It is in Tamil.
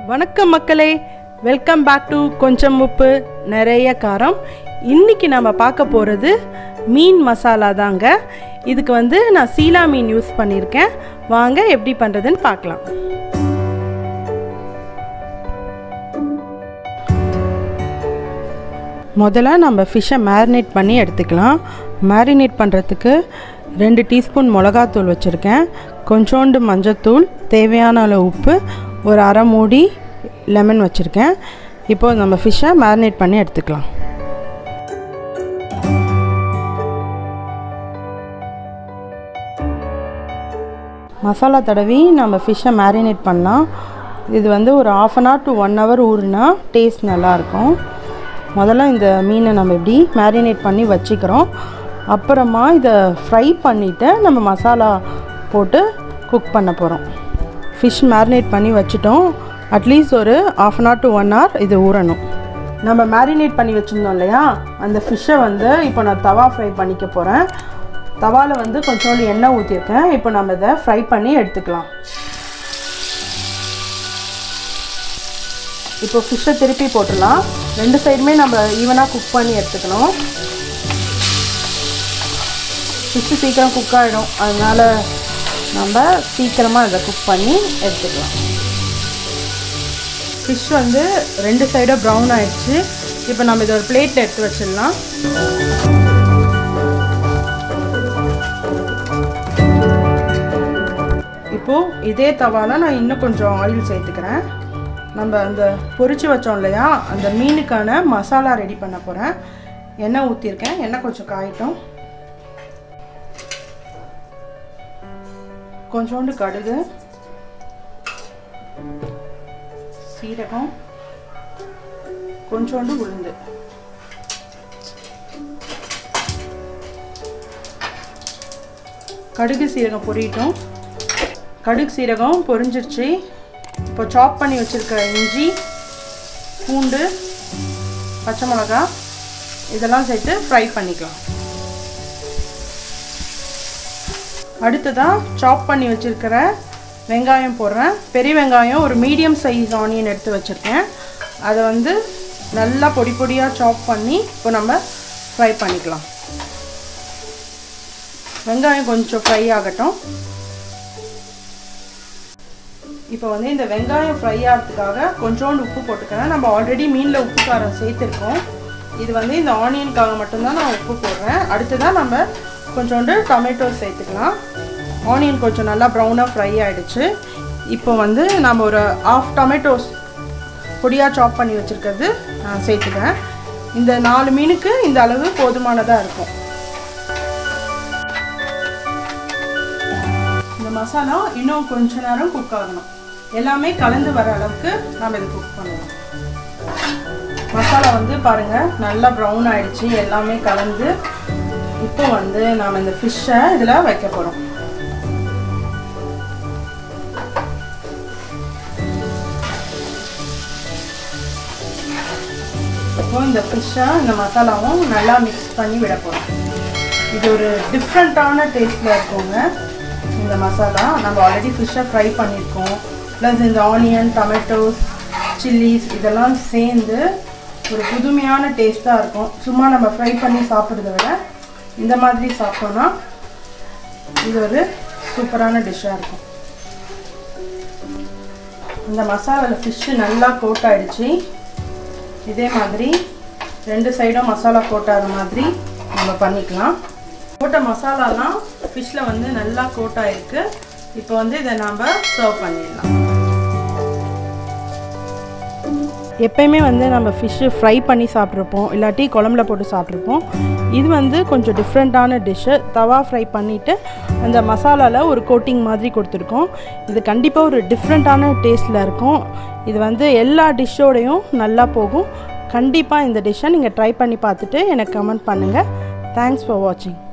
வணக்கம் மக்களே வெல்கம் பேக் டு கொஞ்சம் உப்பு நிறைய காரம் இன்னைக்கு நம்ம பார்க்க போகிறது மீன் மசாலா தாங்க இதுக்கு வந்து நான் சீலா மீன் யூஸ் பண்ணியிருக்கேன் வாங்க எப்படி பண்ணுறதுன்னு பார்க்கலாம் முதல்ல நம்ம ஃபிஷ்ஷை மேரினேட் பண்ணி எடுத்துக்கலாம் மேரினேட் பண்ணுறதுக்கு ரெண்டு டீஸ்பூன் மிளகாத்தூள் வச்சுருக்கேன் கொஞ்சோண்டு மஞ்சத்தூள் தேவையான அளவு உப்பு ஒரு அரை மூடி லெமன் வச்சுருக்கேன் இப்போது நம்ம ஃபிஷ்ஷை மேரினேட் பண்ணி எடுத்துக்கலாம் மசாலா தடவி நம்ம ஃபிஷ்ஷை மேரினேட் பண்ணலாம் இது வந்து ஒரு half an hour to one hour ஊறுனா டேஸ்ட் நல்லாயிருக்கும் முதல்ல இந்த மீனை நம்ம இப்படி மேரினேட் பண்ணி வச்சுக்கிறோம் அப்புறமா இதை ஃப்ரை பண்ணிவிட்டு நம்ம மசாலா போட்டு குக் பண்ண போகிறோம் ஃபிஷ் மேரினேட் பண்ணி வச்சுட்டோம் அட்லீஸ்ட் ஒரு half an hour to one hour இது ஊறணும் நம்ம மேரினேட் பண்ணி வச்சுருந்தோம் இல்லையா அந்த ஃபிஷ்ஷை வந்து இப்போ நான் தவா ஃப்ரை பண்ணிக்க போகிறேன் தவாவில் வந்து கொஞ்சோண்டு எண்ணெய் ஊற்றிருக்கேன் இப்போ நம்ம இதை ஃப்ரை பண்ணி எடுத்துக்கலாம் இப்போ ஃபிஷ்ஷை திருப்பி போட்டுடலாம் ரெண்டு சைடுமே நம்ம ஈவனாக குக் பண்ணி எடுத்துக்கணும் ஃபிஷ்ஷு சீக்கிரம் குக் ஆகிடும் அதனால் நம்ம சீக்கிரமாக இதை குக் பண்ணி எடுத்துக்கலாம் ஃபிஷ் வந்து ரெண்டு சைடும் ப்ரௌன் ஆயிடுச்சு இப்போ நம்ம இதை ஒரு பிளேட்டில் எடுத்து வச்சிடலாம் இப்போது இதே தவாவில் நான் இன்னும் கொஞ்சம் ஆயில் சேர்த்துக்கிறேன் நம்ம அந்த பொரிச்சு வச்சோம் இல்லையா அந்த மீனுக்கான மசாலா ரெடி பண்ண போகிறேன் எண்ணெய் ஊற்றிருக்கேன் எண்ணெய் கொஞ்சம் காயட்டும் கொஞ்சோண்டு கடுகு சீரகம் கொஞ்சோண்டு உளுந்து கடுகு சீரகம் பொரியட்டும் கடுகு சீரகம் பொரிஞ்சிருச்சு இப்போ சாப் பண்ணி வச்சுருக்க இஞ்சி பூண்டு பச்சை மிளகா இதெல்லாம் சேர்த்து ஃப்ரை பண்ணிக்கலாம் அடுத்ததாக சாப் பண்ணி வச்சுருக்கிற வெங்காயம் போடுறேன் பெரிய வெங்காயம் ஒரு மீடியம் சைஸ் ஆனியன் எடுத்து வச்சுருக்கேன் அதை வந்து நல்லா பொடி பொடியாக சாப் பண்ணி இப்போ நம்ம ஃப்ரை பண்ணிக்கலாம் வெங்காயம் கொஞ்சம் ஃப்ரை ஆகட்டும் இப்போ வந்து இந்த வெங்காயம் ஃப்ரை ஆகிறதுக்காக கொஞ்சோண்டு உப்பு போட்டுக்கிறேன் நம்ம ஆல்ரெடி மீனில் உப்பு காரம் சேர்த்துருக்கோம் இது வந்து இந்த ஆனியனுக்காக மட்டும்தான் நான் உப்பு போடுறேன் அடுத்ததான் நம்ம கொஞ்சோண்டு டொமேட்டோ சேர்த்துக்கலாம் ஆனியன் கொஞ்சம் நல்லா ப்ரௌனாக ஃப்ரை ஆகிடுச்சு இப்போ வந்து நம்ம ஒரு ஆஃப் டொமேட்டோஸ் பொடியாக சாப் பண்ணி வச்சுருக்கிறது நான் சேர்த்துக்கிறேன் இந்த நாலு மீனுக்கு இந்த அளவு போதுமானதாக இருக்கும் இந்த மசாலா இன்னும் கொஞ்ச நேரம் குக் ஆகணும் எல்லாமே கலந்து வர அளவுக்கு நம்ம இது குக் பண்ணுவோம் மசாலா வந்து பாருங்கள் நல்லா ப்ரௌன் ஆயிடுச்சு எல்லாமே கலந்து இப்போ வந்து நாம் இந்த ஃபிஷ்ஷை இதில் வைக்க போகிறோம் இப்போ இந்த ஃபிஷ்ஷை இந்த மசாலாவும் நல்லா மிக்ஸ் பண்ணி விட போகிறோம் இது ஒரு டிஃப்ரெண்ட்டான டேஸ்ட்டில் இருக்குங்க இந்த மசாலா நம்ம ஆல்ரெடி ஃபிஷ்ஷை ஃப்ரை பண்ணியிருக்கோம் ப்ளஸ் இந்த ஆனியன் டொமேட்டோஸ் சில்லிஸ் இதெல்லாம் சேர்ந்து ஒரு புதுமையான டேஸ்ட்டாக இருக்கும் சும்மா நம்ம ஃப்ரை பண்ணி சாப்பிட்றத விட இந்த மாதிரி சாப்பிட்டோன்னா இது ஒரு சூப்பரான டிஷ்ஷாக இருக்கும் இந்த மசாலாவில் ஃபிஷ்ஷு நல்லா கோட் ஆகிடுச்சு இதே மாதிரி ரெண்டு சைடும் மசாலா கோட்டாகிற மாதிரி நம்ம பண்ணிக்கலாம் போட்ட மசாலாலாம் ஃபிஷ்ஷில் வந்து நல்லா கோட் ஆகிருக்கு இப்போ வந்து இதை நாம் சர்வ் பண்ணிடலாம் எப்பயுமே வந்து நம்ம ஃபிஷ்ஷு ஃப்ரை பண்ணி சாப்பிட்ருப்போம் இல்லாட்டி குழம்புல போட்டு சாப்பிட்ருப்போம் இது வந்து கொஞ்சம் டிஃப்ரெண்ட்டான டிஷ்ஷு தவா ஃப்ரை பண்ணிவிட்டு அந்த மசாலாவில் ஒரு கோட்டிங் மாதிரி கொடுத்துருக்கோம் இது கண்டிப்பாக ஒரு டிஃப்ரெண்ட்டான டேஸ்ட்டில் இருக்கும் இது வந்து எல்லா டிஷ்ஷோடையும் நல்லா போகும் கண்டிப்பாக இந்த டிஷ்ஷை நீங்கள் ட்ரை பண்ணி பார்த்துட்டு எனக்கு கமெண்ட் பண்ணுங்கள் தேங்க்ஸ் ஃபார் வாட்சிங்